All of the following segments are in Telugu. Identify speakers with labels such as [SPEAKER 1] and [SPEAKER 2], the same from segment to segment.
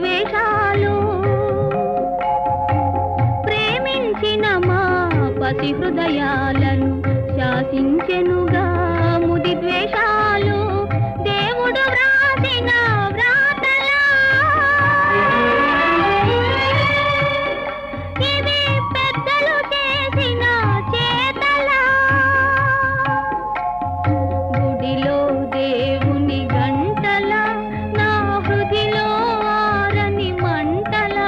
[SPEAKER 1] ద్వేషాలు ప్రేమించిన మా పసి హృదయాలను శాసించెనుగా ముది ద్వేషాలు దేవుడు వ్రాసిన వ్రాతలా ఇవి పెద్దలు చేసిన చేతలా గుడిలో దేవుని గంటల నా హృదిలో ఆరని మంటలా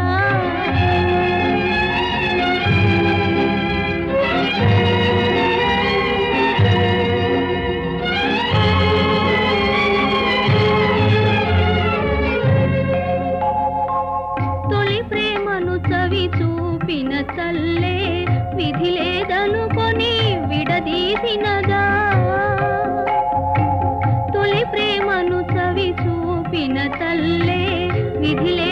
[SPEAKER 1] తొలి ప్రేమను చవి చూపిన తల్లే విధి లేదనుకొని విడదీసినదా తొలి ప్రేమను చవి చూపిన తల్లే విధి